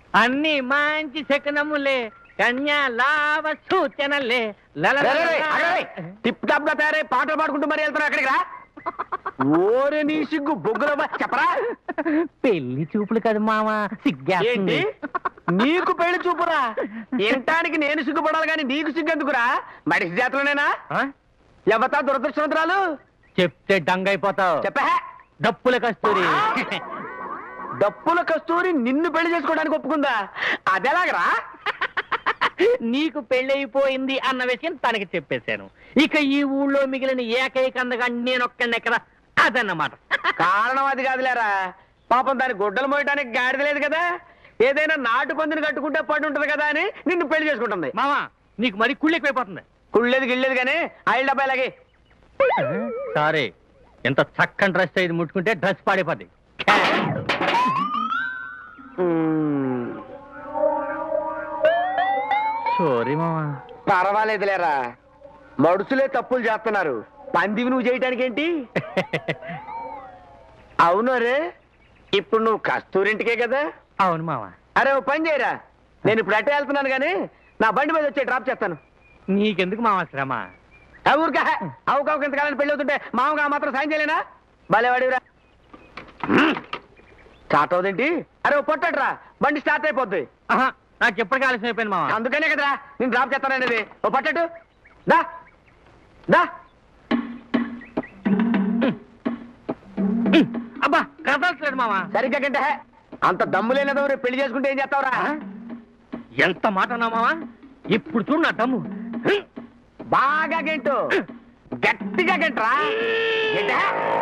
అన్ని మంచి శకనములే కన్యా లావ సూచనలే లల లల లల. టిప్ టాప్ గా తయారై పాటలు పాడుకుంటూ మరి వెళ్తున్నావు అక్కడికి రా ఓరే నీ సిగ్గు బొగ్గుల చెప్పరా పెళ్లి చూపులు కదా మామ ఏంటి సిగ్గేస్తుంది నీకు పెళ్లి చూపురా ఇంటానికి నేను సిగ్గుపడాలి కానీ నీకు సిగ్గెందుకురా మడిసి జాతలోనేనా ఆ? ఎవతా దురదృష్టవంతురాలు చెప్తే డంగైపోతావు చెప్పా డప్పుల కస్తూరి డప్పుల కస్తూరి నిన్ను పెళ్లి చేసుకోవడానికి ఒప్పుకుందా అదెలాగరా నీకు పెళ్ళైపోయింది అన్న విషయం తనకి చెప్పేశాను ఇక ఈ ఊళ్ళో మిగిలిన ఏకైక అందగా నేనొక్కడెక్కడ అదన్నమాట కారణం అది కాదులేరా పాపం దాని గుడ్డలు మోయడానికి గాడిద లేదు కదా ఏదైనా నాటు పందిని కట్టుకుంటే పడి ఉంటది కదా అని నిన్ను పెళ్లి చేసుకుంటుంది మామ నీకు మరి కుళ్ళెక్కువైపోతుంది కుళ్ళేది గిళ్ళేది కానీ ఆయిల్ డబ్బా ఇలాగే సారీ ఎంత చక్కని డ్రెస్ ఇది ముట్టుకుంటే డ్రెస్ పాడైపోద్ది సారీ మామా పర్వాలేదులేరా మడుసులే తప్పులు చేస్తున్నారు పందివి నువ్వు చేయటానికి ఏంటి అవును రే ఇప్పుడు నువ్వు కస్తూరింటికే కదా అవును మామా అరే ఓ పని చేయరా నేను ఇప్పుడు అట్టే వెళ్తున్నాను కానీ నా బండి మీద వచ్చి డ్రాప్ చేస్తాను నీకెందుకు మామ శ్రమ ఆ ఊరికా అవుకావు ఇంతకాలం పెళ్ళి అవుతుంటే మామగా ఆ మాత్రం సాయం చేయలేనా భలేవాడివిరా స్టార్ట్ అవుదేంటి అరే ఓ పొట్టట్రా బండి స్టార్ట్ అయిపోద్ది ఆహా, నాకు ఎప్పటికీ ఆలస్యం అయిపోయింది మామ అందుకనే కదరా నేను డ్రాప్ చేస్తాననేది ఓ పట్టట్టు దా దా అబ్బా కదలట్లేదు మామ సరిగ్గా గంటే అంత దమ్ము లేనిదో రేపు పెళ్లి చేసుకుంటే ఏం చేస్తావురా ఎంత మాట అన్నా మామ ఇప్పుడు చూడు నా దమ్ము బాగా గెంటు గట్టిగా గంటరా గంటే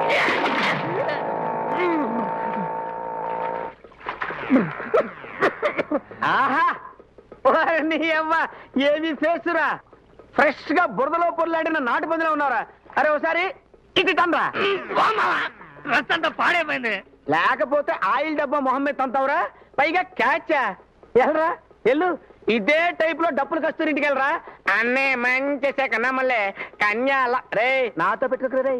ఆహా ఓరి నీ అవ్వ ఏమి ఫేసురా ఫ్రెష్ గా బురదలో పొరలాడిన నాటు పందిలో ఉన్నారా అరే ఒకసారి ఇటు తండ్రా డ్రెస్ అంతా పాడైపోయింది లేకపోతే ఆయిల్ డబ్బా మొహమ్మద్ తంతావురా పైగా క్యాచా ఎల్రా ఎల్లు ఇదే టైప్ లో డబ్బులు కస్తూరి ఇంటికి వెళ్ళరా అన్నే మంచి సెకన్నా మళ్ళీ కన్యాల రే నాతో పెట్టుకురా రే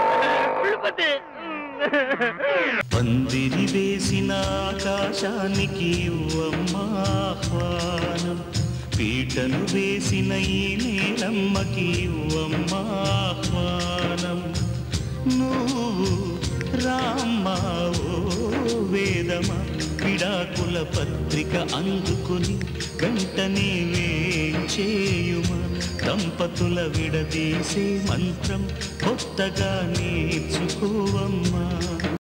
పందిరి వేసిన ఆకాశానికి ఇవ్వమ్మా ఆహ్వానం పీటను వేసిన ఈ నేలమ్మకి ఇవ్వమ్మా ఆహ్వానం నువ్వు రామ్మా ఓ వేదమా విడాకుల పత్రిక అందుకుని వెంటనే వేంచేయుమా దంపతుల విడదీసే మంత్రం కొత్తగా నేర్చుకోవమ్మా